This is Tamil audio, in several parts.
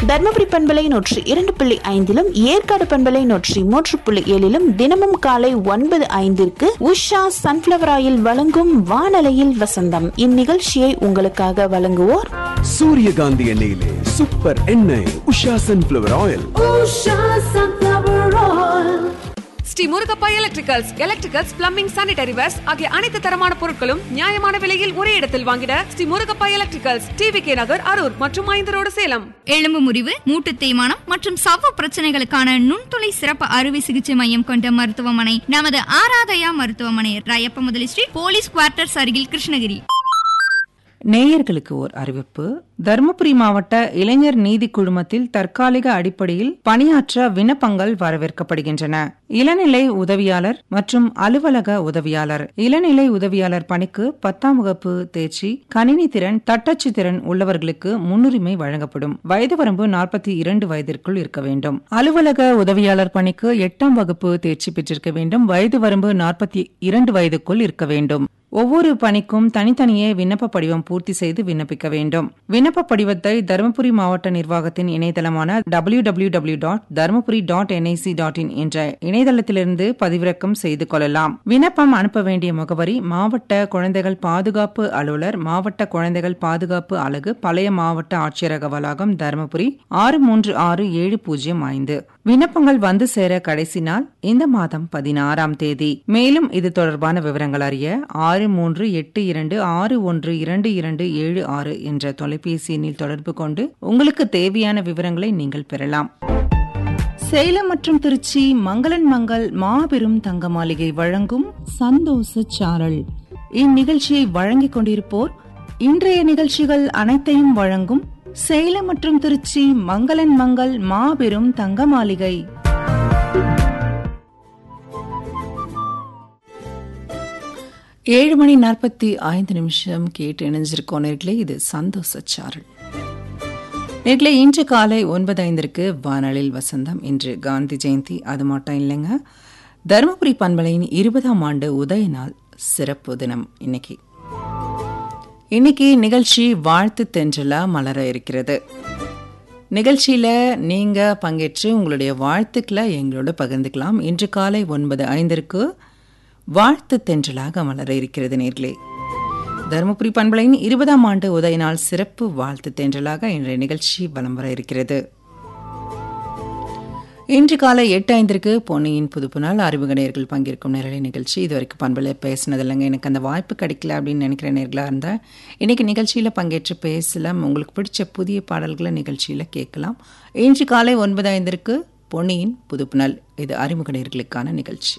தர்மபுரி பண்பலை நூற்றி இரண்டு புள்ளி ஐந்திலும் ஏற்காடு பண்பலை நூற்றி மூன்று புள்ளி ஏழிலும் தினமும் காலை ஒன்பது ஐந்திற்கு உஷா சன்ஃபிளவர் ஆயில் வழங்கும் வானலையில் வசந்தம் இந்நிகழ்ச்சியை உங்களுக்காக வழங்குவோர் சூரியகாந்தி எண்ணெயிலே சூப்பர் எண்ணெய் Usha sunflower oil Sri Murugappa electricals electricals plumbing sanitary wares ஆகிய அனைத்து தரமான பொருட்களும் நியாயமான விலையில் ஒரே இடத்தில் வாங்கிட Sri Murugappa electricals TV K Nagar Arur மற்றும் ஐந்து ரோடு சேலம் எலும்பு முறிவு மூட்டு தேய்மானம் மற்றும் சவ்வு பிரச்சனைகளுக்கான நுண்துளை சிறப்பு அறுவை சிகிச்சை மையம் கொண்ட மருத்துவமனை நமது ஆராதயா மருத்துவமனை ராயப்ப முதலி ஸ்ட்ரீட் போலீஸ் குவார்ட்டர்ஸ் அருகில் கிருஷ்ணகிரி நேயர்களுக்கு ஓர் அறிவிப்பு தருமபுரி மாவட்ட இளைஞர் நீதி குழுமத்தில் தற்காலிக அடிப்படையில் பணியாற்ற விண்ணப்பங்கள் வரவேற்கப்படுகின்றன இளநிலை உதவியாளர் மற்றும் அலுவலக உதவியாளர் இளநிலை உதவியாளர் பணிக்கு பத்தாம் வகுப்பு தேர்ச்சி கணினி திறன் தட்டச்சு திறன் உள்ளவர்களுக்கு முன்னுரிமை வழங்கப்படும் வயது வரம்பு நாற்பத்தி இரண்டு வயதிற்குள் இருக்க வேண்டும் அலுவலக உதவியாளர் பணிக்கு எட்டாம் வகுப்பு தேர்ச்சி பெற்றிருக்க வேண்டும் வயது வரம்பு நாற்பத்தி இரண்டு வயதுக்குள் இருக்க வேண்டும் ஒவ்வொரு பணிக்கும் தனித்தனியே விண்ணப்ப படிவம் பூர்த்தி செய்து விண்ணப்பிக்க வேண்டும் விண்ணப்ப படிவத்தை தருமபுரி மாவட்ட நிர்வாகத்தின் இணையதளமான W W W dot Dharmapuri dot NIC dot in என்ற இணையதளத்திலிருந்து பதிவிறக்கம் செய்து கொள்ளலாம் விண்ணப்பம் அனுப்ப வேண்டிய முகவரி மாவட்ட குழந்தைகள் பாதுகாப்பு அலுவலர் மாவட்ட குழந்தைகள் பாதுகாப்பு அலகு பழைய மாவட்ட ஆட்சியரக வளாகம் தருமபுரி ஆறு மூன்று ஆறு ஏழு பூஜ்ஜியம் ஐந்து விண்ணப்பங்கள் வந்து சேர கடைசி நாள் இந்த மாதம் பதினாறாம் தேதி மேலும் இது தொடர்பான விவரங்கள் அறிய ஆறு மூன்று எட்டு இரண்டு ஆறு ஒன்று இரண்டு இரண்டு ஏழு ஆறு என்ற தொலைபேசி எண்ணில் தொடர்பு கொண்டு உங்களுக்கு தேவையான விவரங்களை நீங்கள் பெறலாம் சேலம் மற்றும் திருச்சி மங்களன் மங்கள் மாபெரும் தங்க மாளிகை வழங்கும் சந்தோஷ சாரல் இந்நிகழ்ச்சியை வழங்கிக் கொண்டிருப்போர் இன்றைய நிகழ்ச்சிகள் அனைத்தையும் வழங்கும் சேலம் மற்றும் திருச்சி மங்களன் மங்கள் மாபெரும் தங்க மாளிகை ஏழு மணி நாற்பத்தி ஐந்து நிமிஷம் கேட்டு இணைஞ்சிருக்கோம் நேர்களே இது சந்தோஷ சாரல் நேர்களே இன்று காலை ஒன்பது ஐந்திற்கு வானலில் வசந்தம் இன்று காந்தி ஜெயந்தி அது மட்டும் இல்லைங்க தருமபுரி பண்பலையின் இருபதாம் ஆண்டு உதய நாள் சிறப்பு தினம் இன்னைக்கு இன்னைக்கு நிகழ்ச்சி வாழ்த்து தென்றலா மலர இருக்கிறது நிகழ்ச்சியில நீங்க பங்கேற்று உங்களுடைய வாழ்த்துக்களை எங்களோட பகிர்ந்துக்கலாம் இன்று காலை ஒன்பது ஐந்திற்கு வாழ்த்து தென்றலாக மலர இருக்கிறது நேர்களே தருமபுரி பண்பலையின் இருபதாம் ஆண்டு உதய நாள் சிறப்பு வாழ்த்து தென்றலாக இன்றைய நிகழ்ச்சி வலம் வர இருக்கிறது இன்று காலை எட்டு ஐந்திற்கு பொன்னியின் புதுப்பு நாள் அறிமுக நேர்கள் பங்கேற்கும் நேரலை நிகழ்ச்சி இது வரைக்கும் பண்பலை பேசினது இல்லைங்க எனக்கு அந்த வாய்ப்பு கிடைக்கல அப்படின்னு நினைக்கிற நேர்களாக இருந்தால் இன்னைக்கு நிகழ்ச்சியில் பங்கேற்று பேசலாம் உங்களுக்கு பிடிச்ச புதிய பாடல்களை நிகழ்ச்சியில் கேட்கலாம் இன்று காலை ஒன்பது ஐந்திற்கு பொன்னியின் புதுப்பு நாள் இது அறிமுக நேர்களுக்கான நிகழ்ச்சி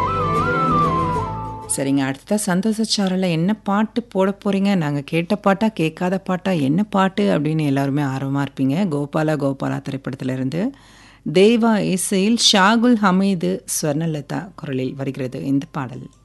சரிங்க அடுத்ததா சந்தோஷ சாரலில் என்ன பாட்டு போட போறீங்க நாங்கள் கேட்ட பாட்டா கேட்காத பாட்டா என்ன பாட்டு அப்படின்னு எல்லாருமே ஆர்வமாக இருப்பீங்க கோபாலா கோபாலா திரைப்படத்திலிருந்து தேவா இசையில் ஷாகுல் ஹமீது ஸ்வர்ணலதா குரலில் வருகிறது இந்த பாடல்